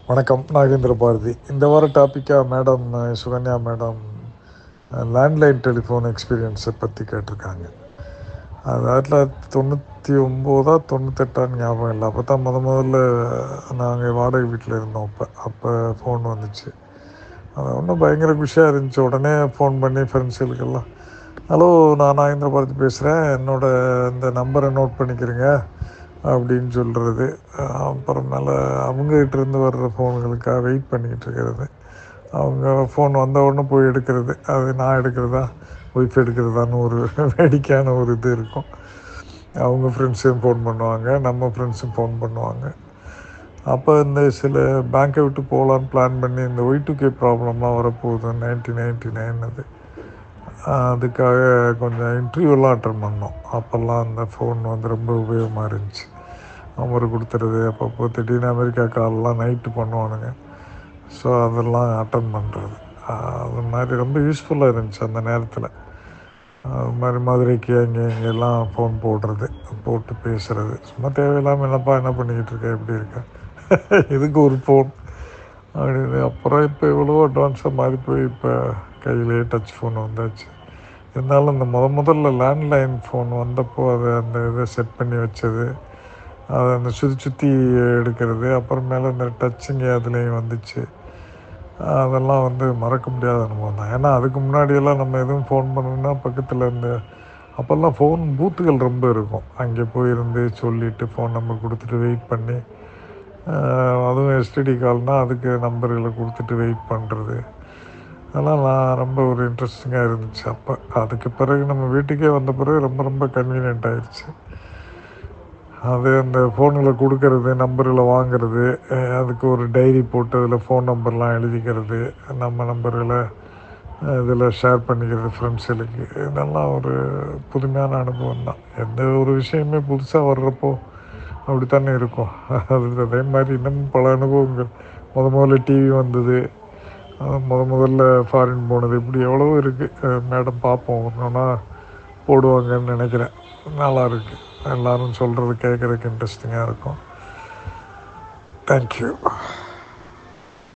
வணக்கம் நாகேந்திர பாரதி இந்த வார டாப்பிக்காக madam Sukanya madam landline telephone எக்ஸ்பீரியன்ஸை பற்றி கேட்டிருக்காங்க அது ஆயிரத்தி தொள்ளாயிரத்தி தொண்ணூற்றி ஒம்போதா தொண்ணூத்தெட்டான்னு ஞாபகம் இல்லை அப்போ தான் முத முதல்ல நாங்கள் வாடகை வீட்டில் இருந்தோம் அப்போ அப்போ ஃபோன் வந்துச்சு அது ஒன்றும் பயங்கர குஷியாக இருந்துச்சு உடனே ஃபோன் பண்ணி ஃப்ரெண்ட்ஸுகளுக்கெல்லாம் ஹலோ நான் நாகேந்திர பாரதி பேசுகிறேன் என்னோட இந்த நம்பரை நோட் பண்ணிக்கிறேங்க அப்படின்னு சொல்கிறது அப்புறமேல அவங்ககிட்ட இருந்து வர்ற ஃபோன்களுக்காக வெயிட் பண்ணிக்கிட்டு இருக்கிறது அவங்க ஃபோன் வந்த உடனே போய் எடுக்கிறது அது நான் எடுக்கிறதா ஒய்ஃப் எடுக்கிறதான்னு ஒரு வேடிக்கையான ஒரு இது இருக்கும் அவங்க ஃப்ரெண்ட்ஸையும் ஃபோன் பண்ணுவாங்க நம்ம ஃப்ரெண்ட்ஸும் ஃபோன் பண்ணுவாங்க அப்போ இந்த சில பேங்க்கை விட்டு போகலான்னு பிளான் பண்ணி இந்த ஒய் டூ கே ப்ராப்ளம்லாம் வரப்போகுது நைன்டீன் நைன்டி நைன் அது அதுக்காக கொஞ்சம் இன்டர்வியூலாம் அட்டன் பண்ணோம் அப்போல்லாம் அந்த ஃபோன் வந்து ரொம்ப உபயோகமாக இருந்துச்சு நம்பர் கொடுத்துறது அப்பப்போ திடீர்னு அமெரிக்கா கால்லாம் நைட்டு பண்ணுவானுங்க ஸோ அதெல்லாம் அட்டன் பண்ணுறது அது மாதிரி ரொம்ப யூஸ்ஃபுல்லாக இருந்துச்சு அந்த நேரத்தில் அது மாதிரி மதுரைக்கு அங்கே இங்கெல்லாம் ஃபோன் போடுறது போட்டு பேசுகிறது சும்மா தேவையில்லாமல் என்னப்பா என்ன பண்ணிக்கிட்டு இருக்க எப்படி இருக்க இதுக்கு ஒரு ஃபோன் அப்படின்னு அப்புறம் இப்போ எவ்வளோ அட்வான்ஸாக மாறி போய் இப்போ கையிலே டச் ஃபோன் வந்தாச்சு இருந்தாலும் இந்த முத முதல்ல லேண்ட்லைன் ஃபோன் வந்தப்போ அதை அந்த இதை செட் பண்ணி வச்சது அதை அந்த சுற்றி சுற்றி எடுக்கிறது அப்புறமேல இந்த டச்சுங்க அதுலேயும் வந்துச்சு அதெல்லாம் வந்து மறக்க முடியாத அனுபவம் தான் ஏன்னா அதுக்கு முன்னாடியெல்லாம் நம்ம எதுவும் ஃபோன் பண்ணணும்னா பக்கத்தில் இந்த அப்போல்லாம் ஃபோன் பூத்துகள் ரொம்ப இருக்கும் அங்கே போயிருந்து சொல்லிவிட்டு ஃபோன் நம்பர் கொடுத்துட்டு வெயிட் பண்ணி அதுவும் எஸ்டிடி கால்னால் அதுக்கு நம்பர்களை கொடுத்துட்டு வெயிட் பண்ணுறது அதெல்லாம் நான் ரொம்ப ஒரு இன்ட்ரெஸ்டிங்காக இருந்துச்சு அப்போ அதுக்கு பிறகு நம்ம வீட்டுக்கே வந்த பிறகு ரொம்ப ரொம்ப கன்வீனியன்ட் ஆயிடுச்சு அது அந்த ஃபோனில் கொடுக்கறது நம்பர்களை வாங்கிறது அதுக்கு ஒரு டைரி போட்டு அதில் ஃபோன் நம்பர்லாம் எழுதிக்கிறது நம்ம நம்பர்களை இதில் ஷேர் பண்ணிக்கிறது ஃப்ரெண்ட்ஸுகளுக்கு இதெல்லாம் ஒரு புதுமையான அனுபவம் தான் எந்த ஒரு விஷயமே புதுசாக வர்றப்போ அப்படி தானே இருக்கும் அது அதே மாதிரி இன்னமும் பல அனுபவங்கள் முத முதல்ல டிவி வந்தது முத முதல்ல ஃபாரின் போனது இப்படி எவ்வளவோ இருக்குது மேடம் பார்ப்போம் ஒன்றுனா போடுவாங்கன்னு நினைக்கிறேன் நல்லா இருக்குது எல்லோரும் சொல்கிறது கேட்குறதுக்கு இன்ட்ரெஸ்டிங்காக இருக்கும் தேங்க்யூ